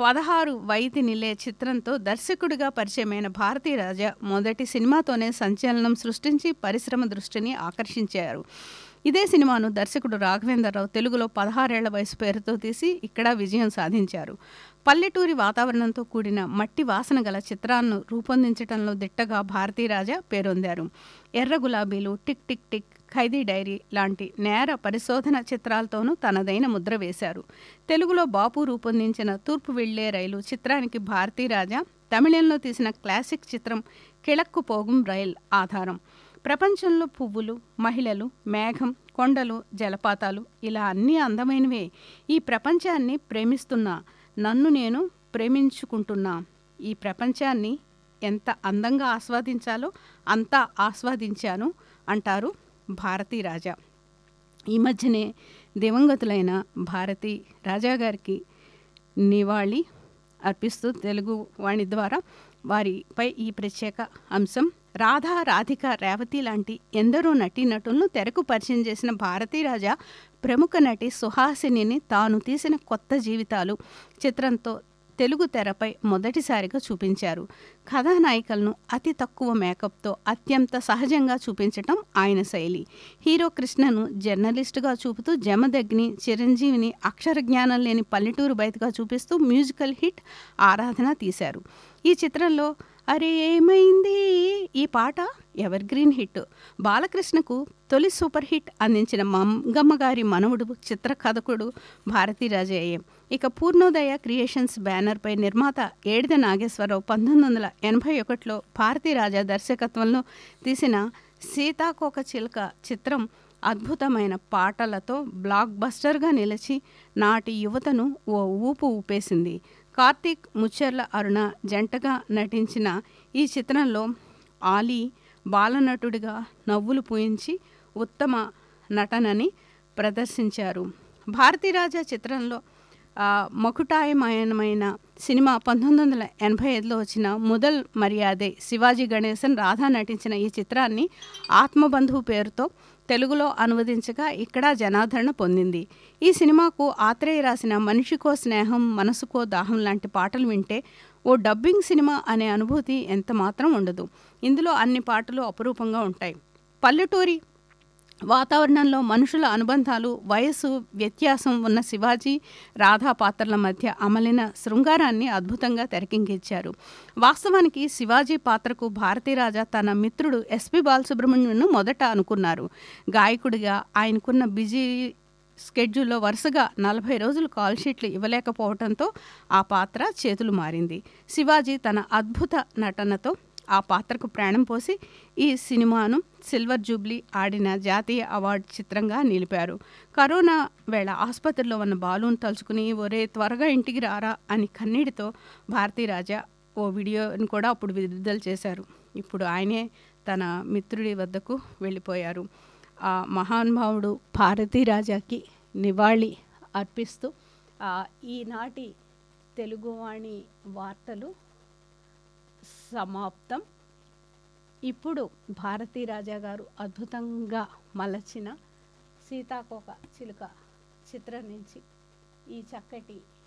పదహారు వైతి నిలే చిత్రంతో దర్శకుడిగా పరిచయమైన భారతీ రాజా మొదటి సినిమాతోనే సంచలనం సృష్టించి పరిశ్రమ దృష్టిని ఆకర్షించారు ఇదే సినిమాను దర్శకుడు రాఘవేంద్రరావు తెలుగులో పదహారేళ్ల వయసు పేరుతో తీసి ఇక్కడ విజయం సాధించారు పల్లెటూరి వాతావరణంతో కూడిన మట్టి వాసన గల చిత్రాలను రూపొందించడంలో దిట్టగా భారతీ రాజా పేరొందారు ఎర్ర గులాబీలు టిక్ టిక్ టిక్ ఖైదీ డైరీ లాంటి నేర పరిశోధన చిత్రాలతోనూ తనదైన ముద్ర వేశారు తెలుగులో బాపు రూపొందించిన తూర్పు వెళ్లే రైలు చిత్రానికి భారతీ రాజా తమిళంలో తీసిన క్లాసిక్ చిత్రం కిళక్కు పోగుం రైల్ ఆధారం ప్రపంచంలో పువ్వులు మహిళలు మేఘం కొండలు జలపాతాలు ఇలా అన్నీ అందమైనవే ఈ ప్రపంచాన్ని ప్రేమిస్తున్నా నన్ను నేను ప్రేమించుకుంటున్నా ఈ ప్రపంచాన్ని ఎంత అందంగా ఆస్వాదించాలో అంతా ఆస్వాదించాను అంటారు భారతీ రాజా ఈ మధ్యనే దివంగతులైన భారతి రాజా గారికి నివాళి అర్పిస్తూ తెలుగు వాణి ద్వారా వారిపై ఈ ప్రత్యేక అంశం రాధా రాధిక రేవతి లాంటి ఎందరో నటీనటులను తెరకు పరిచయం చేసిన భారతీ రాజా ప్రముఖ నటి సుహాసినిని తాను తీసిన కొత్త జీవితాలు చిత్రంతో తెలుగు తెరపై మొదటిసారిగా చూపించారు కథానాయికలను అతి తక్కువ మేకప్తో అత్యంత సహజంగా చూపించటం ఆయన శైలి హీరో కృష్ణను జర్నలిస్టుగా చూపుతూ జమదగ్ని చిరంజీవిని అక్షర జ్ఞానం లేని పల్లెటూరు బయటగా చూపిస్తూ మ్యూజికల్ హిట్ ఆరాధన తీశారు ఈ చిత్రంలో అరే ఏమైంది ఈ పాట ఎవర్ గ్రీన్ హిట్ బాలకృష్ణకు తొలి సూపర్ హిట్ అందించిన మంగమ్మ గారి మనవుడు చిత్రకథకుడు భారతీరాజయ్యం ఇక పూర్ణోదయ క్రియేషన్స్ బ్యానర్పై నిర్మాత ఏడిద నాగేశ్వరరావు పంతొమ్మిది వందల ఎనభై ఒకటిలో భారతీరాజా దర్శకత్వంలో తీసిన సీతాకోక చిలుక చిత్రం అద్భుతమైన పాటలతో బ్లాక్ బస్టర్గా నిలిచి నాటి యువతను ఓ ఊపు ఊపేసింది కార్తీక్ ముచ్చర్ల అరుణ జంటగా నటించిన ఈ చిత్రంలో ఆలీ బాలనటుడిగా నవ్వులు పూయించి ఉత్తమ నటనని ప్రదర్శించారు భారతీరాజా చిత్రంలో ఆ, మకుటాయమయమైన సినిమా పంతొమ్మిది వందల ఎనభై ఐదులో వచ్చిన ముదల్ మర్యాదే శివాజీ గణేశన్ రాధా నటించిన ఈ చిత్రాన్ని ఆత్మబంధువు పేరుతో తెలుగులో అనువదించగా ఇక్కడ జనాదరణ పొందింది ఈ సినిమాకు ఆత్రేయ రాసిన మనిషికో స్నేహం మనసుకో దాహం లాంటి పాటలు వింటే ఓ డబ్బింగ్ సినిమా అనే అనుభూతి ఎంత మాత్రం ఉండదు ఇందులో అన్ని పాటలు అపురూపంగా ఉంటాయి పల్లెటూరి వాతావరణంలో మనుషుల అనుబంధాలు వయస్సు వ్యత్యాసం ఉన్న శివాజీ రాధా పాత్రల మధ్య అమలిన శృంగారాన్ని అద్భుతంగా తెరకెక్కించారు వాస్తవానికి శివాజీ పాత్రకు భారతీరాజా తన మిత్రుడు ఎస్పి బాలసుబ్రహ్మణ్యంను మొదట అనుకున్నారు గాయకుడిగా ఆయనకున్న బిజీ స్కెడ్యూల్లో వరుసగా నలభై రోజులు కాల్ షీట్లు ఇవ్వలేకపోవడంతో ఆ పాత్ర చేతులు మారింది శివాజీ తన అద్భుత నటనతో ఆ పాత్రకు ప్రాణం పోసి ఈ సినిమాను సిల్వర్ జూబ్లీ ఆడిన జాతీయ అవార్డు చిత్రంగా నిలిపారు కరోనా వేళ ఆసుపత్రిలో ఉన్న బాలును తలుచుకుని ఒరే త్వరగా ఇంటికి రారా అని కన్నీటితో భారతీరాజా ఓ వీడియోని కూడా అప్పుడు విడుదల చేశారు ఇప్పుడు ఆయనే తన మిత్రుడి వద్దకు వెళ్ళిపోయారు ఆ మహానుభావుడు భారతీరాజాకి నివాళి అర్పిస్తూ ఆ, ఈనాటి తెలుగువాణి వార్తలు సమాప్తం ఇప్పుడు భారతీ రాజా గారు అద్భుతంగా మలచిన సీతాకోక చిలుక చిత్రం నుంచి ఈ చక్కటి